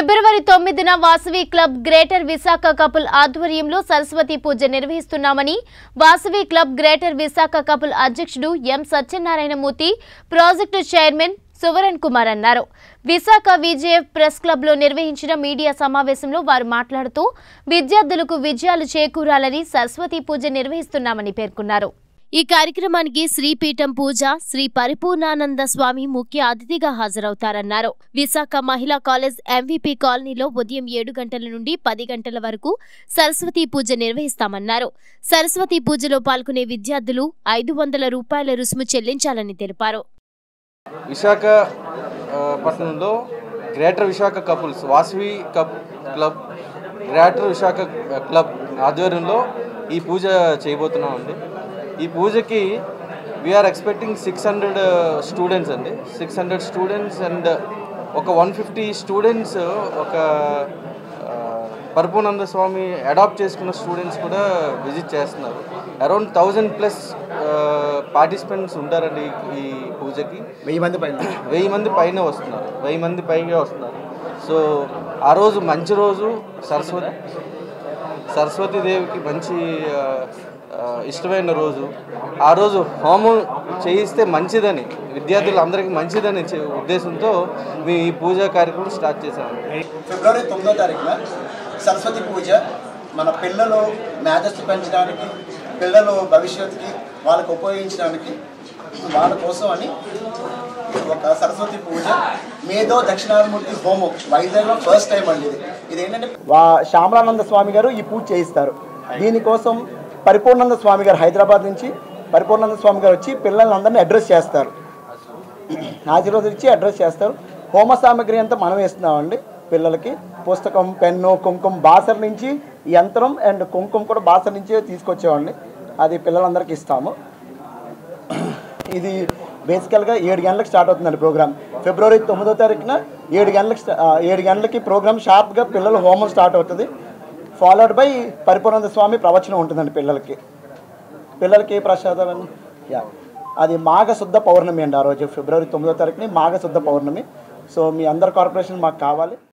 ఫిబ్రవరి తొమ్మిదిన Vasavi club greater Visakha couple ఆధ్వర్యంలో సరస్వతి పూజ నిర్వహిస్తున్నామని Vasavi club greater Visakha couple అధ్యక్షుడు M Satyanarayanamurthy project chairman Suvaran Kumar అన్నారు విశాఖ విజేఎఫ్ ప్రెస్ క్లబ్లో నిర్వహించిన మీడియా సమావేశంలో వారు మాట్లాడుతూ విద్యార్థులకు విజయాలు చేకూరాలని సరస్వతి పూజ నిర్వహిస్తున్నామని పేర్కొన్నారు ఈ కార్యక్రమానికి శ్రీపీఠం పూజ శ్రీ పరిపూర్ణానంద స్వామి ముఖ్య అతిథిగా హాజరవుతారన్నారు విశాఖ మహిళా కాలేజ్ ఎంవీపీ కాలనీలో ఉదయం ఏడు గంటల నుండి పది గంటల వరకు సరస్వతి పూజ నిర్వహిస్తామన్నారు సరస్వతి పూజలో పాల్గొనే విద్యార్థులు ఐదు వందల రూపాయల రుసుము చెల్లించాలని తెలిపారు విశాఖ ఆ, పట్టణంలో greater Visakha couples Vasavi cup club greater Visakha club ఆధ్వర్యంలో ఈ పూజ చేయబోతున్నామండి ఈ పూజకి we are expecting six hundred students అండి సిక్స్ హండ్రెడ్ స్టూడెంట్స్ అండ్ ఒక వన్ ఫిఫ్టీ స్టూడెంట్స్ ఒక ఆ, పరిపూర్ణానంద స్వామి అడాప్ట్ చేసుకున్న స్టూడెంట్స్ కూడా విజిట్ చేస్తున్నారు అరౌండ్ థౌజండ్ ప్లస్ పార్టిసిపెంట్స్ ఉంటారండి ఈ- ఈ పూజకి వెయ్యి మంది పైన వెయ్యి మంది పైన వస్తున్నారు వెయ్యి మంది పైగా వస్తున్నారు సో ఆ రోజు మంచి రోజు సరస్వతి సరస్వతీదేవికి మంచి ఆ, ఆ, ఇష్టమైన రోజు ఆ రోజు హోమం చేయిస్తే మంచిదని విద్యార్థులందరికీ మంచిదని చే- ఉద్దేశంతో మేము ఈ పూజా కార్యక్రమం స్టార్ట్ చేశాము ఫిబ్రవరి తొమ్మిదో తారీఖున సరస్వతి పూజ మన పిల్లలు మేధస్సు పెంచడానికి పిల్లలు భవిష్యత్తుకి వాళ్ళకు ఉపయోగించడానికి వాళ్ళ కోసం అని ఒక సరస్వతి పూజ మేధో దక్షిణామూర్తి హోమం వైజాగ్లో ఫస్ట్ టైం అండి ఇది ఇది ఏంటంటే వా శ్యామలానంద స్వామి గారు ఈ పూజ చేయిస్తారు దీనికోసం పరిపూర్ణానంద స్వామి గారు హైదరాబాద్ నుంచి పరిపూర్ణానంద స్వామి గారు వచ్చి పిల్లలందరినీ అడ్రస్ చేస్తారు ఆశీర్వాదం ఇచ్చి అడ్రస్ చేస్తారు హోమ సామాగ్రి అంతా మనం వేస్తున్నామండి పిల్లలకి పుస్తకం పెన్ను కుంకుమ బాసర్ నుంచి యంత్రం అండ్ కుంకుమ కూడా బాసర్ నుంచే తీసుకొచ్చేవాడిని అది పిల్లలందరికీ ఇస్తాము ఇది బేసికల్గా ఏడు గంటలకు స్టార్ట్ అవుతుందండి ప్రోగ్రామ్ ఫిబ్రవరి తొమ్మిదో తారీఖున ఏడు గంటలకు స్టా- ఆ, ఏడు గంటలకి ప్రోగ్రామ్ షార్ప్గా పిల్లల హోమం స్టార్ట్ అవుతుంది ఫాలోడ్ బై పరిపూర్ణానంద స్వామి ప్రవచనం ఉంటుందండి పిల్లలకి పిల్లలకి ఏ ప్రసాదాలని యా అది మాఘ శుద్ధ పౌర్ణమి అండి ఆ రోజు ఫిబ్రవరి తొమ్మిదో తారీఖుని మాఘ శుద్ధ పౌర్ణమి సో మీ అందరి కార్పొరేషన్ మాకు కావాలి